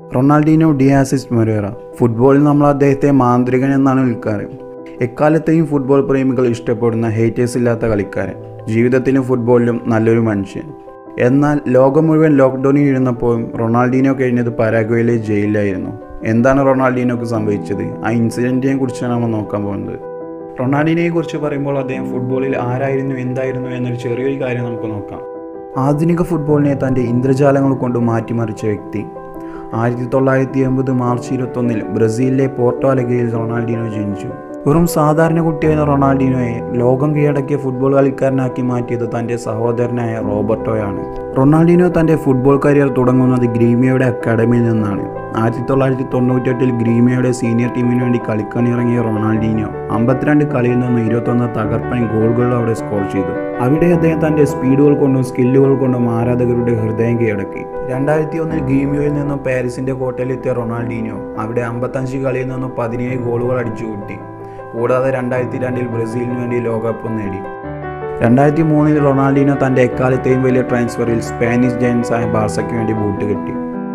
Ronaldinho ഡിയാസിസ് മൊരേറ ഫുട്ബോളിൽ നമ്മൾ അദ്ദേഹത്തെ മാന്ത്രികൻ എന്നാണ് വിളിക്കാറ് എക്കാലത്തെയും ഫുട്ബോൾ പ്രേമികൾ ഇഷ്ടപ്പെടുന്ന ഹേറ്റേഴ്സ് ഇല്ലാത്ത കളിക്കാരൻ ജീവിതത്തിലും ഫുട്ബോളിലും നല്ലൊരു മനുഷ്യൻ എന്നാൽ ലോകം മുഴുവൻ ലോക്ക്ഡൗണിൽ ഇരുന്നപ്പോഴും റൊണാൾഡീനോ കഴിഞ്ഞത് പരാഗ്വയിലെ ജയിലിലായിരുന്നു എന്താണ് റൊണാൾഡീനോക്ക് സംഭവിച്ചത് ആ ഇൻസിഡൻറ്റിനെ കുറിച്ചാണ് നമ്മൾ നോക്കാൻ പോകുന്നത് റൊണാൾഡീനയെ കുറിച്ച് പറയുമ്പോൾ അദ്ദേഹം ഫുട്ബോളിൽ ആരായിരുന്നു എന്തായിരുന്നു എന്നൊരു ചെറിയൊരു കാര്യം നമുക്ക് നോക്കാം ആധുനിക ഫുട്ബോളിനെ തൻ്റെ ഇന്ദ്രജാലങ്ങൾ കൊണ്ട് മാറ്റിമറിച്ച വ്യക്തി ആയിരത്തി തൊള്ളായിരത്തി എൺപത് മാർച്ച് ഇരുപത്തൊന്നിൽ ബ്രസീലിലെ പോർട്ടോ അലഗയിൽ റൊണാൾഡീനോ ജനിച്ചു വെറും സാധാരണ കുട്ടിയായ റൊണാൾഡീനോയെ ലോകം കീഴടക്കിയ ഫുട്ബോൾ കളിക്കാരനാക്കി മാറ്റിയത് തൻ്റെ സഹോദരനായ റോബർട്ടോയാണ് റൊണാൾഡീനോ തൻ്റെ ഫുട്ബോൾ കരിയർ തുടങ്ങുന്നത് ഗ്രീമിയയുടെ അക്കാഡമിയിൽ നിന്നാണ് ആയിരത്തി തൊള്ളായിരത്തി തൊണ്ണൂറ്റെട്ടിൽ ഗ്രീമിയയുടെ സീനിയർ ടീമിന് വേണ്ടി കളിക്കാനിറങ്ങിയ റൊണാൾഡീനോ അമ്പത്തിരണ്ട് കളിയിൽ നിന്ന് ഇരുപത്തൊന്ന് തകർപ്പൻ ഗോളുകൾ അവിടെ സ്കോർ ചെയ്തു അവിടെ അദ്ദേഹം തൻ്റെ സ്പീഡുകൾ കൊണ്ടും സ്കില്ലുകൾ കൊണ്ടും ആരാധകരുടെ ഹൃദയം കീഴടക്കി രണ്ടായിരത്തി ഒന്നിൽ ഗീമിയോയിൽ നിന്നും പാരീസിന്റെ കോട്ടയിലെത്തിയ റൊണാൾഡീനോ അവിടെ അമ്പത്തഞ്ച് കളിയിൽ നിന്നും പതിനേഴ് ഗോളുകൾ അടിച്ചുകൂട്ടി കൂടാതെ രണ്ടായിരത്തി രണ്ടിൽ ബ്രസീലിന് വേണ്ടി ലോകകപ്പ് നേടി രണ്ടായിരത്തി മൂന്നിൽ റൊണാൾഡീനോ തൻ്റെ എക്കാലത്തെയും വലിയ ട്രാൻസ്ഫറിൽ സ്പാനിഷ് ജയൻസായ ബാർസയ്ക്ക് വേണ്ടി ബൂട്ട് കിട്ടി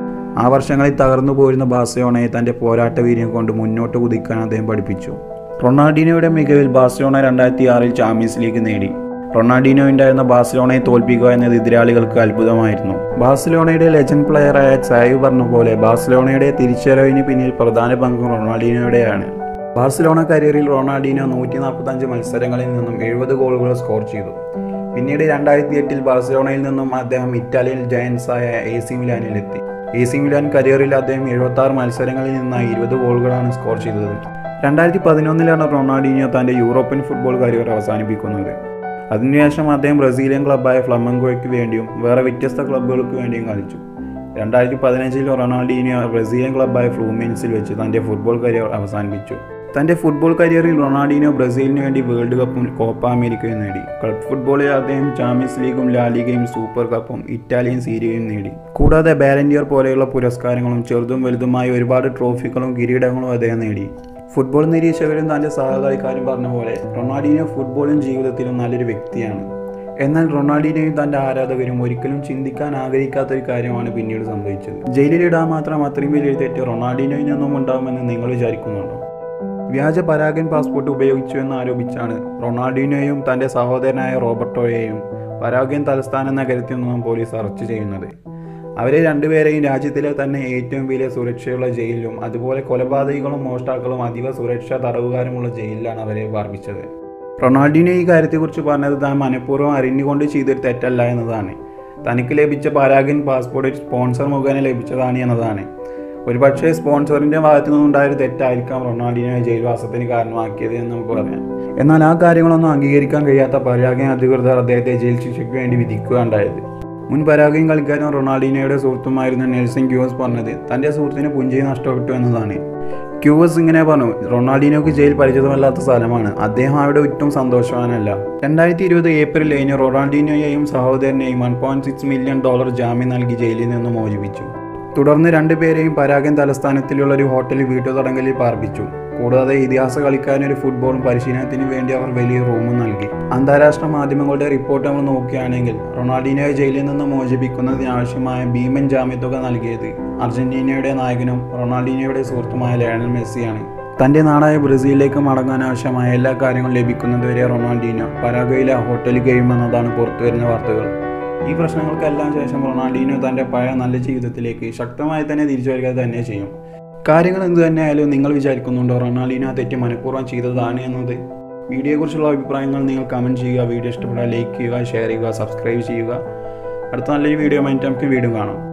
ആ വർഷങ്ങളിൽ തകർന്നു പോയിരുന്ന ബാർസലോണയെ തൻ്റെ പോരാട്ട വീര്യം കൊണ്ട് മുന്നോട്ട് കുതിക്കാൻ അദ്ദേഹം പഠിപ്പിച്ചു റൊണാൾഡീനോയുടെ മികവിൽ ബാർസലോണ രണ്ടായിരത്തി ആറിൽ ചാമ്പ്യൻസ് ലീഗ് നേടി റൊണാൾഡീനോ ഉണ്ടായിരുന്ന ബാർസലോണയെ തോൽപ്പിക്കുക എന്നത് എതിരാളികൾക്ക് അത്ഭുതമായിരുന്നു ബാർസലോണയുടെ ലെജൻഡ് പ്ലെയറായ സായു പറഞ്ഞ പോലെ ബാർസലോണയുടെ തിരിച്ചറിവിന് പിന്നിൽ പ്രധാന പങ്കും റൊണാൾഡീനോയുടെയാണ് ബാർസലോണ കരിയറിൽ റൊണാൾഡീനോ നൂറ്റി നാൽപ്പത്തഞ്ച് മത്സരങ്ങളിൽ നിന്നും എഴുപത് ഗോളുകൾ സ്കോർ ചെയ്തു പിന്നീട് രണ്ടായിരത്തി എട്ടിൽ ബാർസലോണയിൽ നിന്നും അദ്ദേഹം ഇറ്റാലിയൻ ജയൻസായ എ സി മിലാനിലെത്തി എ സി മിലാൻ കരിയറിൽ അദ്ദേഹം എഴുപത്തി ആറ് മത്സരങ്ങളിൽ നിന്നായി ഇരുപത് ഗോളുകളാണ് സ്കോർ ചെയ്തത് രണ്ടായിരത്തി പതിനൊന്നിലാണ് റൊണാൾഡീനോ തൻ്റെ യൂറോപ്യൻ ഫുട്ബോൾ കരിയർ അവസാനിപ്പിക്കുന്നത് അതിനുശേഷം അദ്ദേഹം ബ്രസീലിയൻ ക്ലബ്ബായ ഫ്ലമങ്കോയ്ക്ക് വേണ്ടിയും വേറെ വ്യത്യസ്ത ക്ലബ്ബുകൾക്ക് വേണ്ടിയും കളിച്ചു രണ്ടായിരത്തി പതിനഞ്ചിൽ റൊണാൾഡീനിയോ ബ്രസീലിയൻ ക്ലബ്ബായ ഫ്ലൂമിൻസിൽ വെച്ച് തൻ്റെ ഫുട്ബോൾ കരിയർ അവസാനിപ്പിച്ചു തൻ്റെ ഫുട്ബോൾ കരിയറിൽ റൊണാൾഡീനോ ബ്രസീലിന് വേണ്ടി വേൾഡ് കപ്പും കോപ്പ അമേരിക്കയും നേടി ക്ലബ് ഫുട്ബോളിൽ അദ്ദേഹം ചാമ്പ്യൻസ് ലീഗും ലാലിഗയും സൂപ്പർ കപ്പും ഇറ്റാലിയൻ സീരിയയും നേടി കൂടാതെ ബാലൻഡിയർ പോലെയുള്ള പുരസ്കാരങ്ങളും ചെറുതും വലുതുമായ ഒരുപാട് ട്രോഫികളും കിരീടങ്ങളും അദ്ദേഹം നേടി ഫുട്ബോൾ നിരീക്ഷകരും തൻ്റെ സഹകളിക്കാരും പറഞ്ഞ പോലെ റൊണാൾഡീനോ ഫുട്ബോളും ജീവിതത്തിലും നല്ലൊരു വ്യക്തിയാണ് എന്നാൽ റൊണാൾഡീനോയും തൻ്റെ ആരാധകരും ഒരിക്കലും ചിന്തിക്കാൻ ആഗ്രഹിക്കാത്ത ഒരു കാര്യമാണ് പിന്നീട് സംഭവിച്ചത് ജയിലിലിടാൻ മാത്രം അത്രയും വലിയ തെറ്റ് റൊണാൾഡീനോയിൽ നിന്നും ഉണ്ടാകുമെന്ന് നിങ്ങൾ വിചാരിക്കുന്നുണ്ടോ വ്യാജ പരാഗൻ പാസ്പോർട്ട് ഉപയോഗിച്ചു എന്ന് ആരോപിച്ചാണ് റൊണാൾഡീനോയും തൻ്റെ സഹോദരനായ റോബർട്ടോയെയും പരാഗ്യൻ തലസ്ഥാന നഗരത്തിൽ നിന്നും പോലീസ് അറസ്റ്റ് ചെയ്യുന്നത് അവരെ രണ്ടുപേരെയും രാജ്യത്തിലെ തന്നെ ഏറ്റവും വലിയ സുരക്ഷയുള്ള ജയിലിലും അതുപോലെ കൊലപാതകികളും മോഷ്ടാക്കളും അതീവ സുരക്ഷാ തടവുകാരുമുള്ള ജയിലിലാണ് അവരെ പാർപ്പിച്ചത് റൊണാൾഡീനോ ഈ കാര്യത്തെക്കുറിച്ച് പറഞ്ഞത് താൻ മനഃപൂർവ്വം അറിഞ്ഞുകൊണ്ട് ചെയ്തൊരു തെറ്റല്ല എന്നതാണ് തനിക്ക് ലഭിച്ച പരാഗൻ പാസ്പോർട്ട് സ്പോൺസർ മുഖേന ലഭിച്ചതാണ് എന്നതാണ് ഒരുപക്ഷെ സ്പോൺസറിന്റെ ഭാഗത്തു നിന്നുണ്ടായ ഒരു തെറ്റായിരിക്കാം റൊണാൾഡീനോ ജയിൽവാസത്തിന് കാരണമാക്കിയത് എന്ന് നമുക്ക് പറയാം എന്നാൽ ആ കാര്യങ്ങളൊന്നും അംഗീകരിക്കാൻ കഴിയാത്ത പരാഗൻ അധികൃതർ അദ്ദേഹത്തെ ജയിൽ ശിക്ഷയ്ക്ക് വേണ്ടി വിധിക്കുകയുണ്ടായത് മുൻ പരാഗൻ കളിക്കാരൻ റൊണാൾഡീനോയുടെ സുഹൃത്തുമായിരുന്ന നെൽസൺ ക്യൂസ് പറഞ്ഞത് തൻ്റെ സുഹൃത്തിന് പുഞ്ചി നഷ്ടപ്പെട്ടു എന്നതാണ് ക്യൂവസ് ഇങ്ങനെ പറഞ്ഞു റൊണാൾഡീനോക്ക് ജയിൽ പരിചിതമല്ലാത്ത സ്ഥലമാണ് അദ്ദേഹം അവിടെ ഒട്ടും സന്തോഷവാനല്ല രണ്ടായിരത്തി ഇരുപത് ഏപ്രിൽ ഏഴിന് റൊണാൾഡീനോയെയും സഹോദരനെയും one point six million dollar ജാമ്യം നൽകി ജയിലിൽ നിന്ന് മോചിപ്പിച്ചു തുടർന്ന് രണ്ടുപേരെയും പരാഗൻ തലസ്ഥാനത്തിലുള്ള ഒരു ഹോട്ടലിൽ വീട്ടുതടങ്കലിൽ പാർപ്പിച്ചു കൂടാതെ ഇതിഹാസ കളിക്കാരനൊരു ഫുട്ബോളും പരിശീലനത്തിന് വേണ്ടി അവർ വലിയ റൂമും നൽകി അന്താരാഷ്ട്ര മാധ്യമങ്ങളുടെ റിപ്പോർട്ട് നമ്മൾ നോക്കുകയാണെങ്കിൽ റൊണാൾഡീനോയെ ജയിലിൽ നിന്ന് മോചിപ്പിക്കുന്നതിനാവശ്യമായ ഭീമൻ ജാമ്യത്തുക നൽകിയത് അർജന്റീനയുടെ നായകനും റൊണാൾഡീനോയുടെ സുഹൃത്തുമായ ലയണൽ മെസ്സിയാണ് തൻ്റെ നാടായ ബ്രസീലിലേക്ക് മടങ്ങാൻ ആവശ്യമായ എല്ലാ കാര്യങ്ങളും ലഭിക്കുന്നതുവരെ റൊണാൾഡീനോ പരാഗയിലെ ഹോട്ടലിൽ കഴിയുമെന്നതാണ് പുറത്തുവരുന്ന വാർത്തകൾ ഈ പ്രശ്നങ്ങൾക്കെല്ലാം ശേഷം റൊണാൾഡീനോ തൻ്റെ പഴയ നല്ല ജീവിതത്തിലേക്ക് ശക്തമായി തന്നെ തിരിച്ചു വരിക തന്നെ ചെയ്യും കാര്യങ്ങൾ എന്ത് തന്നെയായാലും നിങ്ങൾ വിചാരിക്കുന്നുണ്ടോ റൊണാൾഡീനോ ആ തെറ്റ് മനഃപൂർവ്വം ചെയ്തതാണ് എന്നത് വീഡിയോയെക്കുറിച്ചുള്ള അഭിപ്രായങ്ങൾ നിങ്ങൾ കമൻറ്റ് ചെയ്യുക വീഡിയോ ഇഷ്ടപ്പെട്ടാൽ ലൈക്ക് ചെയ്യുക ഷെയർ ചെയ്യുക സബ്സ്ക്രൈബ് ചെയ്യുക അടുത്ത നല്ലൊരു വീഡിയോ ആയിട്ട് നമുക്ക് വീണ്ടും കാണാം